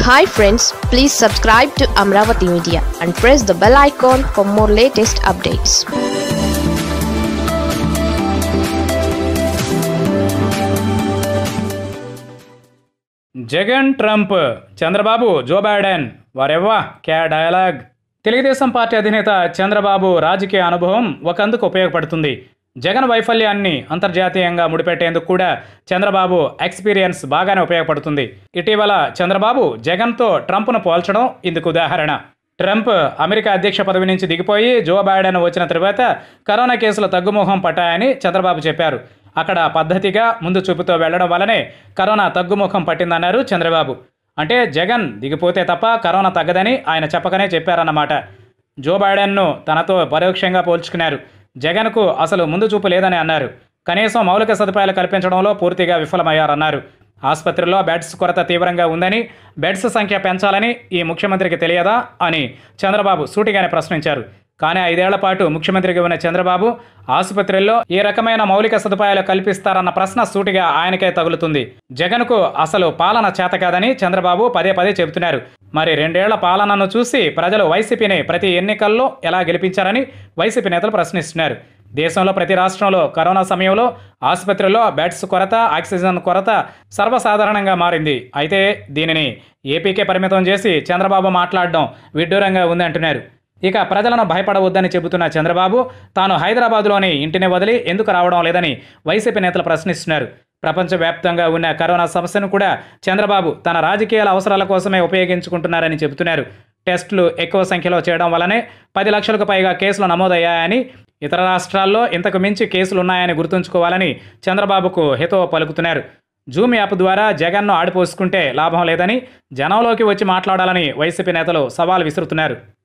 hi friends please subscribe to Amaravati media and press the bell icon for more latest updates Jagan Trump Chandrababu Joe Biden వారెవ్వా క్యా dialogue Telugu Desam party అధినేత చంద్రబాబు రాజకీయ అనుభవం ఒకందుకు ఉపయోగపడుతుంది జగన్ వైఫల్యాన్ని అంతర్జాతీయంగా ముడిపెట్టేందుకు కూడా చంద్రబాబు ఎక్స్పీరియన్స్ బాగానే ఉపయోగపడుతుంది ఇటీవల చంద్రబాబు జగన్తో ట్రంప్ను పోల్చడం ఇందుకు ఉదాహరణ ట్రంప్ అమెరికా అధ్యక్ష పదవి నుంచి దిగిపోయి జో బైడెన్ వచ్చిన తరువాత కరోనా కేసులు తగ్గుముఖం పట్టాయని చంద్రబాబు చెప్పారు అక్కడ పద్ధతిగా ముందు చూపుతో వెళ్లడం వల్లనే కరోనా తగ్గుముఖం పట్టిందన్నారు చంద్రబాబు అంటే జగన్ దిగిపోతే తప్ప కరోనా తగ్గదని ఆయన చెప్పకనే చెప్పారన్నమాట జో బైడెన్ను తనతో పరోక్షంగా పోల్చుకున్నారు జగన్కు అసలు ముందు చూపు లేదని అన్నారు కనీసం మౌలిక సదుపాయాలు కల్పించడంలో పూర్తిగా విఫలమయ్యారన్నారు ఆసుపత్రిలో బెడ్స్ కొరత తీవ్రంగా ఉందని బెడ్స్ సంఖ్య పెంచాలని ఈ ముఖ్యమంత్రికి తెలియదా అని చంద్రబాబు సూటిగానే ప్రశ్నించారు కానీ ఐదేళ్ల పాటు ముఖ్యమంత్రిగా ఉన్న చంద్రబాబు ఆసుపత్రుల్లో ఏ రకమైన మౌలిక సదుపాయాలు కల్పిస్తారన్న ప్రశ్న సూటిగా ఆయనకే తగులుతుంది జగన్కు అసలు పాలన చేత కాదని చంద్రబాబు పదే పదే చెబుతున్నారు మరి రెండేళ్ల పాలనను చూసి ప్రజలు వైసీపీని ప్రతి ఎన్నికల్లో ఎలా గెలిపించారని వైసీపీ నేతలు ప్రశ్నిస్తున్నారు దేశంలో ప్రతి రాష్ట్రంలో కరోనా సమయంలో ఆసుపత్రుల్లో బెడ్స్ కొరత ఆక్సిజన్ కొరత సర్వసాధారణంగా మారింది అయితే దీనిని ఏపీకే పరిమితం చేసి చంద్రబాబు మాట్లాడడం విడ్డూరంగా ఉంది అంటున్నారు ఇక ప్రజలను భయపడవద్దని చెబుతున్న చంద్రబాబు తాను హైదరాబాదులోని ఇంటిని వదిలి ఎందుకు రావడం లేదని వైసీపీ నేతలు ప్రశ్నిస్తున్నారు ప్రపంచవ్యాప్తంగా ఉన్న కరోనా సమస్యను కూడా చంద్రబాబు తన రాజకీయాల అవసరాల కోసమే ఉపయోగించుకుంటున్నారని చెబుతున్నారు టెస్టులు ఎక్కువ సంఖ్యలో చేయడం వల్లనే పది లక్షలకు పైగా కేసులు నమోదయ్యాయని ఇతర రాష్ట్రాల్లో ఇంతకు మించి కేసులు ఉన్నాయని గుర్తుంచుకోవాలని చంద్రబాబుకు హితవు పలుకుతున్నారు జూమ్ యాప్ ద్వారా జగన్ను ఆడిపోసుకుంటే లాభం లేదని జనంలోకి వచ్చి మాట్లాడాలని వైసీపీ నేతలు సవాల్ విసురుతున్నారు